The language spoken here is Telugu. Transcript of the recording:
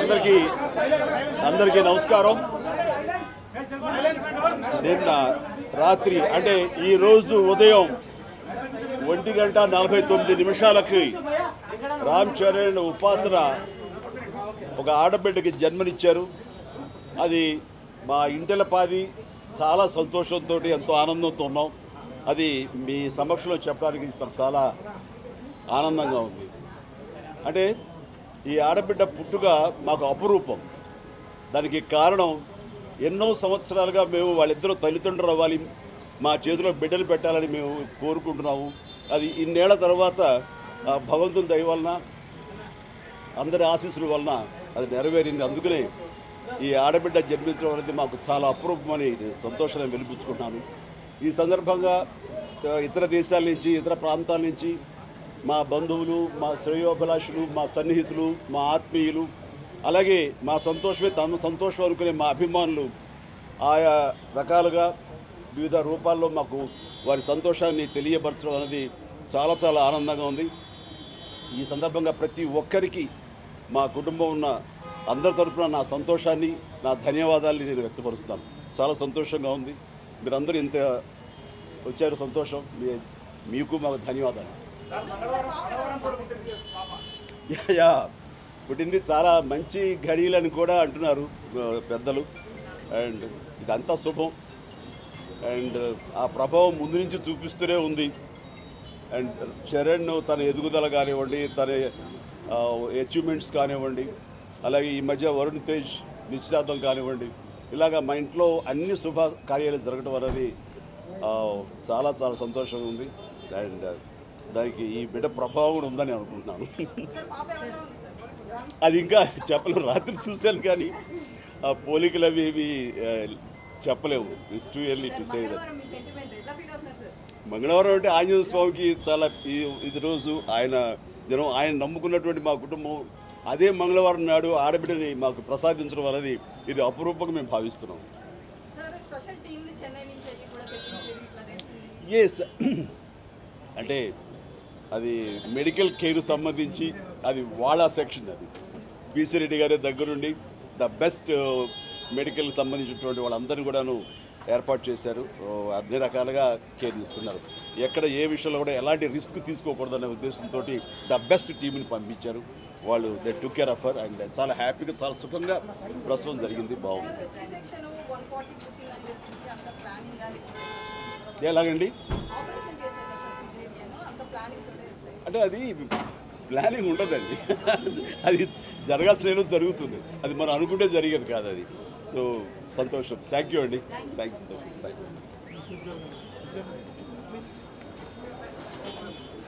అందరికీ అందరికీ నమస్కారం నిన్న రాత్రి అంటే ఈ రోజు ఉదయం ఒంటి గంట నలభై తొమ్మిది నిమిషాలకి రామ్ చరణ్ ఉపాసన ఒక ఆడబిడ్డకి జన్మనిచ్చారు అది మా ఇంటిలపాది చాలా సంతోషంతో ఎంతో ఆనందంతో ఉన్నాం అది మీ సమక్షంలో చెప్పడానికి చాలా ఆనందంగా ఉంది అంటే ఈ ఆడబిడ్డ పుట్టుక మాకు అపురూపం దానికి కారణం ఎన్నో సంవత్సరాలుగా మేము వాళ్ళిద్దరూ తల్లిదండ్రులు అవ్వాలి మా చేతిలో బిడ్డలు పెట్టాలని మేము కోరుకుంటున్నాము అది ఇన్నేళ్ల తర్వాత ఆ భగవంతుని దయ వలన అందరి ఆశీస్సుల వలన అది నెరవేరింది అందుకనే ఈ ఆడబిడ్డ జన్మించడం అనేది మాకు చాలా అపురూపమని నేను సంతోషాన్ని వెలిపించుకుంటున్నాను ఈ సందర్భంగా ఆ, ఇతర దేశాల నుంచి ఇతర ప్రాంతాల నుంచి మా బంధువులు మా శ్రేయోభిలాషులు మా సన్నిహితులు మా ఆత్మీయులు అలాగే మా సంతోషమే తమ సంతోషం అనుకునే మా అభిమానులు ఆయా రకాలుగా వివిధ రూపాల్లో మాకు వారి సంతోషాన్ని తెలియపరచడం అనేది చాలా చాలా ఆనందంగా ఉంది ఈ సందర్భంగా ప్రతి ఒక్కరికి మా కుటుంబం ఉన్న అందరి తరపున నా సంతోషాన్ని నా ధన్యవాదాలని నేను వ్యక్తపరుస్తున్నాను చాలా సంతోషంగా ఉంది మీరందరూ ఇంత వచ్చారు సంతోషం మీ మీకు మాకు ధన్యవాదాలు యా, యా పుట్టింది చాలా మంచి ఘడియలని కూడా అంటున్నారు ఆ, పెద్దలు అండ్ ఇదంతా శుభం అండ్ ఆ ప్రభావం ముందు నుంచి చూపిస్తూనే ఉంది అండ్ చరణ్ తన ఎదుగుదల కానివ్వండి తన అచీవ్మెంట్స్ కానివ్వండి అలాగే ఈ మధ్య వరుణ్ తేజ్ నిశ్చితార్థం కానివ్వండి ఇలాగ మా ఇంట్లో అన్ని శుభ కార్యాలు జరగడం అనేది ఆ, చాలా చాలా సంతోషంగా ఉంది అండ్ దానికి ఈ బిడ్డ ప్రభావం కూడా ఉందని అనుకుంటున్నాను అది ఇంకా చెప్పలేము రాత్రి చూశాను కానీ ఆ పోలికలు అవి ఇవి ఆ, చెప్పలేము it's too early to say that మీ సెంటిమెంట్ ఎట్లా ఫీల్ అవుతున్నారు సార్ మంగళవారం అంటే ఆంజనేయ స్వామికి చాలా ఈ- ఇది రోజు ఆయన జనం ఆయన నమ్ముకున్నటువంటి మా కుటుంబం అదే మంగళవారం నాడు ఆడబిడ్డని మాకు ప్రసాదించడం అనేది ఇది అపురూపంగా మేము భావిస్తున్నాం సార్ స్పెషల్ టీమ్ ని చెన్నై నుంచి అయ్యి కూడా తెప్పించారు ఇట్లా చేసింది ఎస్ అంటే అది మెడికల్ కేర్ సంబంధించి అది వాళ్ళ సెక్షన్ అది బీసీ రెడ్డి గారి దగ్గరుండి ద బెస్ట్ మెడికల్ సంబంధించినటువంటి వాళ్ళందరినీ కూడాను ఏర్పాటు చేశారు ఓ, అన్ని రకాలుగా కేర్ తీసుకున్నారు ఎక్కడ ఏ విషయంలో కూడా ఎలాంటి రిస్క్ తీసుకోకూడదనే ఉద్దేశంతో ద బెస్ట్ టీంని పంపించారు వాళ్ళు they took care of her and చాలా హ్యాపీగా చాలా సుఖంగా ప్రసవం జరిగింది బాగుంది సెక్షన్ వన్ ఫార్టీ పుట్టింగ్ అని తెలిసి అంత ప్లానింగ్ కానీ ఎలాగండి ఆపరేషన్ చేసేటప్పుడు సిజేరియన్ అంత ప్లానింగ్ తోటే అంటే అది ప్లానింగ్ ఉండదండి అది జరగాల్సిన జరుగుతుంది అది మనం అనుకుంటే జరిగేది కాదు అది సో సంతోషం థ్యాంక్ యూ అండి థ్యాంక్స్ థ్యాంక్ యూ